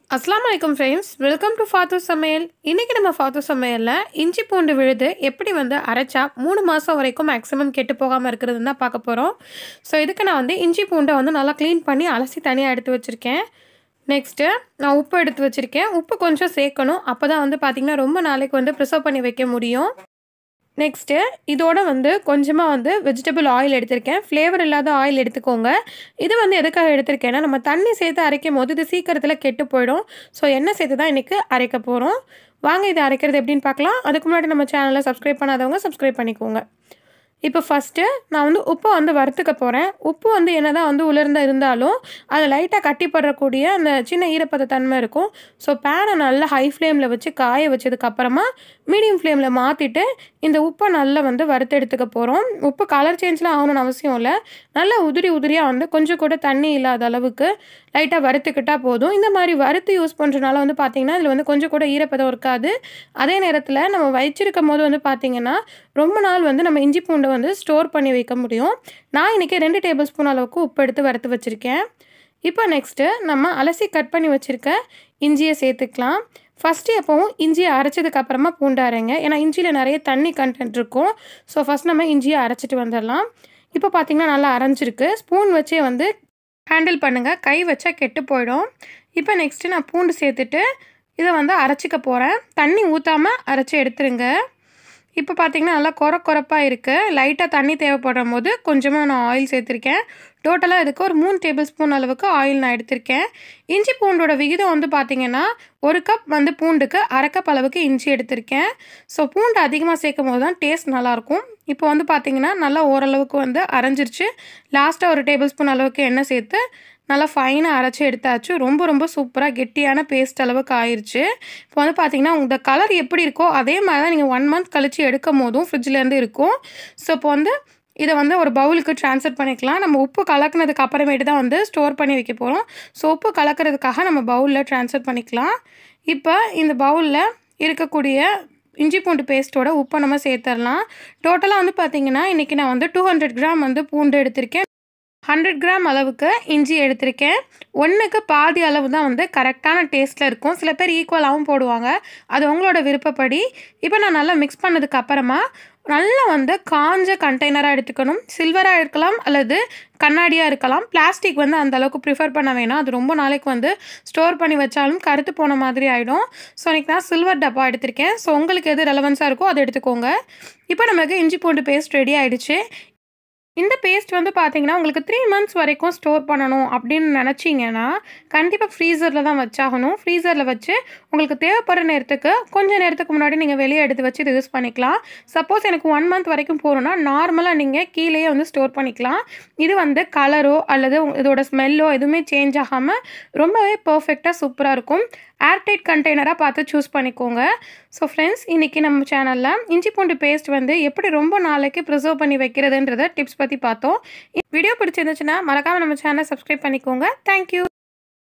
அஸ்லாம் வலைக்கம் friends welcome to ஃபாத்து சமையல் இன்றைக்கி நம்ம ஃபாத்து சமையலில் இஞ்சி பூண்டு விழுது எப்படி வந்து அரைச்சா மூணு மாதம் வரைக்கும் மேக்ஸிமம் கெட்டு போகாமல் இருக்கிறதுன்னு தான் பார்க்க போகிறோம் ஸோ இதுக்கு நான் வந்து இஞ்சி பூண்டை வந்து நல்லா க்ளீன் பண்ணி அலசி தனியாக எடுத்து வச்சுருக்கேன் நெக்ஸ்ட்டு நான் உப்பு எடுத்து வச்சுருக்கேன் உப்பு கொஞ்சம் சேர்க்கணும் அப்போ தான் வந்து பார்த்திங்கன்னா ரொம்ப நாளைக்கு வந்து ப்ரிசர்வ் பண்ணி வைக்க முடியும் நெக்ஸ்ட்டு இதோட வந்து கொஞ்சமாக வந்து வெஜிடபிள் ஆயில் எடுத்திருக்கேன் ஃப்ளேவர் இல்லாத ஆயில் எடுத்துக்கோங்க இது வந்து எதுக்காக எடுத்திருக்கேன்னா நம்ம தண்ணி சேர்த்து அரைக்கும் போது இது சீக்கிரத்தில் கெட்டு போயிடும் ஸோ எண்ணெய் சேர்த்து தான் இன்றைக்கி அரைக்க போகிறோம் வாங்க இதை அரைக்கிறது எப்படின்னு பார்க்கலாம் அதுக்கு முன்னாடி நம்ம சேனலை சப்ஸ்கிரைப் பண்ணாதவங்க சப்ஸ்கிரைப் பண்ணிக்கோங்க இப்போ ஃபஸ்ட்டு நான் வந்து உப்பை வந்து வறுத்துக்க போகிறேன் உப்பு வந்து என்ன தான் வந்து உலர்ந்த இருந்தாலும் அது லைட்டாக கட்டிப்படுறக்கூடிய அந்த சின்ன ஈரப்பத தன்மை இருக்கும் ஸோ பேனை நல்லா ஹை ஃப்ளேமில் வச்சு காய வச்சதுக்கப்புறமா மீடியம் ஃப்ளேமில் மாற்றிட்டு இந்த உப்பை நல்லா வந்து வறுத்து எடுத்துக்க போகிறோம் உப்பு கலர் சேஞ்ச்லாம் ஆகணும்னு அவசியம் இல்லை நல்லா உதிரி உதிரியாக வந்து கொஞ்சம் கூட தண்ணி இல்லாத அளவுக்கு லைட்டாக வறுத்துக்கிட்டால் போதும் இந்த மாதிரி வறுத்து யூஸ் பண்ணுறதுனால வந்து பார்த்திங்கன்னா இதில் வந்து கொஞ்சம் கூட ஈரப்பதம் இருக்காது அதே நேரத்தில் நம்ம வச்சிருக்கும் போது வந்து பார்த்திங்கன்னா ரொம்ப நாள் வந்து நம்ம இஞ்சி பூண்டை வந்து ஸ்டோர் பண்ணி வைக்க முடியும் நான் இன்றைக்கி ரெண்டு டேபிள் ஸ்பூன் அளவுக்கு உப்பு எடுத்து வறுத்து வச்சுருக்கேன் இப்போ நெக்ஸ்ட்டு நம்ம அலசி கட் பண்ணி வச்சுருக்க இஞ்சியை சேர்த்துக்கலாம் ஃபஸ்ட்டு எப்போவும் இஞ்சியை அரைச்சதுக்கு அப்புறமா பூண்டு அரைங்க ஏன்னா இஞ்சியில் நிறைய தண்ணி கண்டென்ட் இருக்கும் ஸோ ஃபஸ்ட் நம்ம இஞ்சியை அரைச்சிட்டு வந்துடலாம் இப்போ பார்த்திங்கன்னா நல்லா அரைஞ்சிருக்கு ஸ்பூன் வச்சே வந்து ஹேண்டில் பண்ணுங்கள் கை வச்சா கெட்டு போயிடும் இப்போ நெக்ஸ்ட்டு நான் பூண்டு சேர்த்துட்டு இதை வந்து அரைச்சிக்க போகிறேன் தண்ணி ஊற்றாமல் அரைச்சி எடுத்துருங்க இப்போ பார்த்தீங்கன்னா நல்லா குறை குறைப்பாக இருக்குது லைட்டாக தண்ணி தேவைப்படுற போது கொஞ்சமாக நான் ஆயில் சேர்த்துருக்கேன் டோட்டலாக இதுக்கு ஒரு மூணு டேபிள் ஸ்பூன் அளவுக்கு ஆயில் நான் எடுத்திருக்கேன் இஞ்சி பூண்டோட விகிதம் வந்து பார்த்திங்கன்னா ஒரு கப் வந்து பூண்டுக்கு அரை கப் அளவுக்கு இஞ்சி எடுத்திருக்கேன் ஸோ பூண்டு அதிகமாக சேர்க்கும் போது தான் டேஸ்ட் நல்லாயிருக்கும் இப்போ வந்து பார்த்திங்கன்னா நல்லா ஓரளவுக்கு வந்து அரைஞ்சிருச்சு லாஸ்ட்டாக ஒரு டேபிள் ஸ்பூன் அளவுக்கு எண்ணெய் சேர்த்து நல்லா ஃபைனாக அரைச்சி எடுத்தாச்சு ரொம்ப ரொம்ப சூப்பராக கெட்டியான பேஸ்ட் அளவுக்கு ஆயிடுச்சு இப்போ வந்து பார்த்தீங்கன்னா இந்த கலர் எப்படி இருக்கோ அதே மாதிரி தான் நீங்கள் ஒன் மந்த் கழித்து எடுக்கும் போதும் ஃப்ரிட்ஜ்லேருந்து இருக்கும் ஸோ இப்போ வந்து இதை வந்து ஒரு பவுலுக்கு ட்ரான்ஸ்ஃபர் பண்ணிக்கலாம் நம்ம உப்பு கலக்குனதுக்கு அப்புறமேட்டு தான் வந்து ஸ்டோர் பண்ணி வைக்க போகிறோம் ஸோ உப்பு கலக்கிறதுக்காக நம்ம பவுலில் ட்ரான்ஸ்ஃபர் பண்ணிக்கலாம் இப்போ இந்த பவுலில் இருக்கக்கூடிய இஞ்சி பூண்டு பேஸ்ட்டோட உப்பை நம்ம சேர்த்துடலாம் டோட்டலாக வந்து பார்த்திங்கன்னா இன்றைக்கி நான் வந்து டூ ஹண்ட்ரட் கிராம் வந்து பூண்டு எடுத்திருக்கேன் ஹண்ட்ரட் கிராம் அளவுக்கு இஞ்சி எடுத்திருக்கேன் ஒன்றுக்கு பாதி அளவு தான் வந்து கரெக்டான டேஸ்ட்டில் இருக்கும் சில பேர் ஈக்குவலாகவும் போடுவாங்க அது உங்களோட விருப்பப்படி இப்போ நான் நல்லா மிக்ஸ் பண்ணதுக்கு அப்புறமா நல்லா வந்து காஞ்ச கண்டெய்னராக எடுத்துக்கணும் சில்வராக இருக்கலாம் அல்லது கண்ணாடியாக இருக்கலாம் பிளாஸ்டிக் வந்து அந்த அளவுக்கு ப்ரிஃபர் பண்ண வேணாம் அது ரொம்ப நாளைக்கு வந்து ஸ்டோர் பண்ணி வச்சாலும் கருத்து போன மாதிரி ஆகிடும் ஸோ இன்றைக்கி நான் சில்வர் டப்பா எடுத்திருக்கேன் ஸோ உங்களுக்கு எது ரெலவன்ஸாக இருக்கோ அதை எடுத்துக்கோங்க இப்போ நமக்கு இஞ்சி பூண்டு பேஸ்ட் ரெடி ஆகிடுச்சு இந்த பேஸ்ட் வந்து பார்த்தீங்கன்னா உங்களுக்கு த்ரீ மந்த்ஸ் வரைக்கும் ஸ்டோர் பண்ணணும் அப்படின்னு நினச்சிங்கன்னா கண்டிப்பாக ஃப்ரீசரில் தான் வச்சாகணும் ஃப்ரீசரில் வச்சு உங்களுக்கு தேவைப்படுற நேரத்துக்கு கொஞ்சம் நேரத்துக்கு முன்னாடி நீங்கள் வெளியே எடுத்து வச்சு இது யூஸ் பண்ணிக்கலாம் சப்போஸ் எனக்கு ஒன் மந்த் வரைக்கும் போகணுன்னா நார்மலாக நீங்கள் கீழேயே வந்து ஸ்டோர் பண்ணிக்கலாம் இது வந்து கலரோ அல்லது இதோட ஸ்மெல்லோ எதுவுமே சேஞ்ச் ஆகாமல் ரொம்பவே பர்ஃபெக்டாக சூப்பராக இருக்கும் ஏர்டைட் கண்டெய்னராக பார்த்து சூஸ் பண்ணிக்கோங்க ஸோ ஃப்ரெண்ட்ஸ் இன்றைக்கி நம்ம சேனலில் இஞ்சி பூண்டு பேஸ்ட் வந்து எப்படி ரொம்ப நாளைக்கு ப்ரிசர்வ் பண்ணி வைக்கிறதுன்றத டிப்ஸ் பற்றி பார்த்தோம் வீடியோ பிடிச்சிருந்துச்சுன்னா மறக்காமல் நம்ம சேனலை சப்ஸ்கிரைப் பண்ணிக்கோங்க தேங்க்யூ